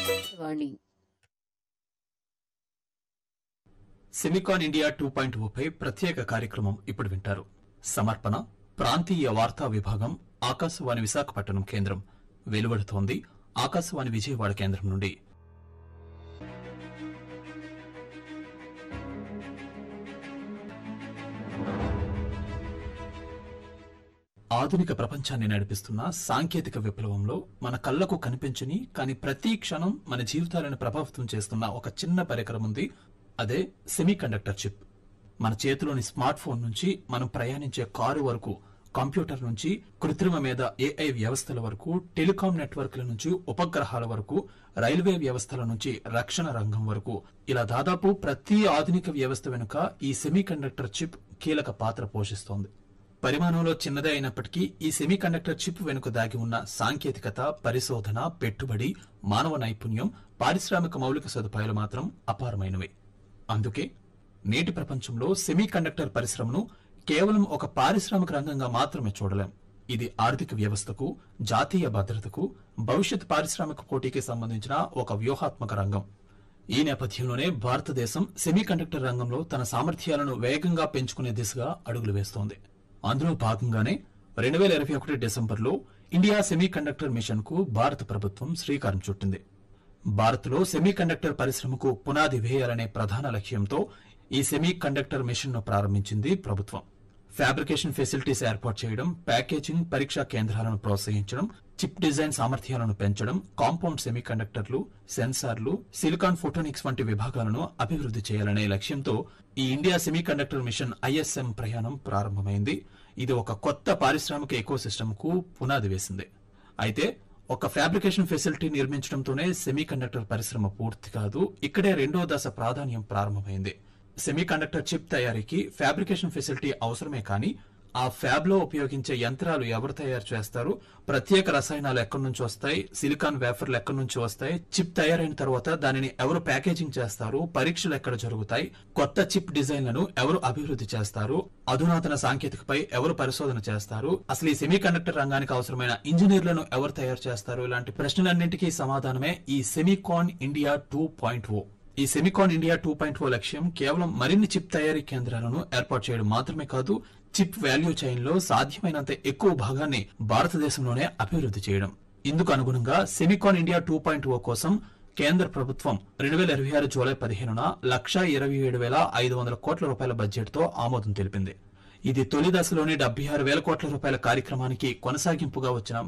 వాణి Semicon India two point ఓపై ప్రత్యేక కార్యక్రమం ఇప్పుడు వింటారు సమర్పణ ప్రాంతీయ వార్తా విభాగం ఆకాశవాణి విశాఖపట్నం కేంద్రం వెలువడుతోంది ఆకాశవాణి విజయవాడ కేంద్రం నుండి ఆధునిక ప్రపంచాన్ని నడిపిస్తున్న సాంకేతిక విప్లవంలో మన కళ్లకు కనిపించని కానీ ప్రతి క్షణం మన జీవితాలను ప్రభావితం చేస్తున్న ఒక చిన్న పరికరం ఉంది అదే సెమీ కండక్టర్ చిప్ మన చేతిలోని స్మార్ట్ ఫోన్ నుంచి మనం ప్రయాణించే కారు వరకు కంప్యూటర్ నుంచి కృత్రిమ మీద ఏఐ వ్యవస్థల వరకు టెలికాం నెట్వర్క్ల నుంచి ఉపగ్రహాల వరకు రైల్వే వ్యవస్థల నుంచి రక్షణ రంగం వరకు ఇలా దాదాపు ప్రతి ఆధునిక వ్యవస్థ వెనుక ఈ సెమీ కండక్టర్ చిప్ కీలక పాత్ర పోషిస్తోంది పరిమాణంలో చిన్నదే అయినప్పటికీ ఈ సెమీ కండక్టర్ చిప్ వెనుక దాగి ఉన్న సాంకేతికత పరిశోధన పెట్టుబడి మానవ నైపుణ్యం పారిశ్రామిక మౌలిక సదుపాయాలు మాత్రం అపారమైనవి అందుకే నేటి ప్రపంచంలో సెమీ కండక్టర్ పరిశ్రమను కేవలం ఒక పారిశ్రామిక రంగంగా మాత్రమే చూడలేం ఇది ఆర్థిక వ్యవస్థకు జాతీయ భద్రతకు భవిష్యత్ పారిశ్రామిక పోటీకి సంబంధించిన ఒక వ్యూహాత్మక రంగం ఈ నేపథ్యంలోనే భారతదేశం సెమీ కండక్టర్ రంగంలో తన సామర్థ్యాలను వేగంగా పెంచుకునే దిశగా అడుగులు వేస్తోంది అందులో భాగంగానే రెండు వేల ఇరవై ఒకటి డిసెంబర్లో ఇండియా సెమీ కండక్టర్ మిషన్ కు భారత ప్రభుత్వం శ్రీకారం చుట్టింది భారత్లో సెమీ కండక్టర్ పరిశ్రమకు పునాది వేయాలనే ప్రధాన లక్ష్యంతో ఈ సెమీ కండక్టర్ మిషన్ ను ప్రారంభించింది ప్రభుత్వం ఫ్యాబ్రికేషన్ ఫెసిలిటీస్ ఏర్పాటు చేయడం ప్యాకేజింగ్ పరీక్షా కేంద్రాలను ప్రోత్సహించడం చిప్ డిజైన్ సామర్థ్యాలను పెంచడం కాంపౌండ్ సెమీ కండక్టర్లు సెన్సార్లు సిలికాన్ ఫోటోనిక్స్ వంటి విభాగాలను అభివృద్ధి చేయాలనే లక్ష్యంతో ఈ India semiconductor mission ISM ప్రయాణం ప్రారంభమైంది ఇది ఒక కొత్త పారిశ్రామిక ఎకోసిస్టమ్ కు పునాది వేసింది అయితే ఒక ఫ్యాబ్రికేషన్ ఫెసిలిటీ నిర్మించడంతోనే సెమీ కండక్టర్ పరిశ్రమ పూర్తి కాదు ఇక్కడే రెండో దశ ప్రాధాన్యం ప్రారంభమైంది సెమీ కండక్టర్ చిప్ తయారీకి ఫ్యాబ్రికేషన్ ఫెసిలిటీ అవసరమే కానీ ఆ ఫ్యాబ్ లో ఉపయోగించే యంత్రాలు ఎవరు తయారు చేస్తారు ప్రత్యేక రసాయనాలు ఎక్కడి నుంచి వస్తాయి సిలికాన్ వేఫర్లు ఎక్కడి నుంచి వస్తాయి చిప్ తయారైన తర్వాత దానిని ఎవరు ప్యాకేజింగ్ చేస్తారు పరీక్షలు ఎక్కడ జరుగుతాయి కొత్త చిప్ డిజైన్లను ఎవరు అభివృద్ధి చేస్తారు అధునాతన సాంకేతికపై ఎవరు పరిశోధన చేస్తారు అసలు ఈ సెమీ కండక్టర్ రంగానికి అవసరమైన ఇంజనీర్లను ఎవరు తయారు చేస్తారు ఇలాంటి ప్రశ్నలన్నింటికీ సమాధానమే ఈ Semicon India two point O ఈ Semicon India two point O లక్ష్యం కేవలం మరిన్ని చిప్ తయారీ కేంద్రాలను ఏర్పాటు చేయడం మాత్రమే కాదు చిప్ వాల్యూ చైన్ లో సాధ్యమైనంత ఎక్కువ భాగాన్ని భారతదేశంలోనే అభివృద్ధి చేయడం ఇందుకు అనుగుణంగా Semicon India two point O కోసం కేంద్ర ప్రభుత్వం రెండు వేల ఇరవై ఆరు జూలై పదిహేనున లక్ష ఇరవై ఏడు వేల ఐదు వందల కోట్ల రూపాయల బడ్జెట్ తో ఆమోదం తెలిపింది ఇది తొలి దశలోని డెబ్బై ఆరు వేల కోట్ల రూపాయల కార్యక్రమానికి కొనసాగింపుగా వచ్చిన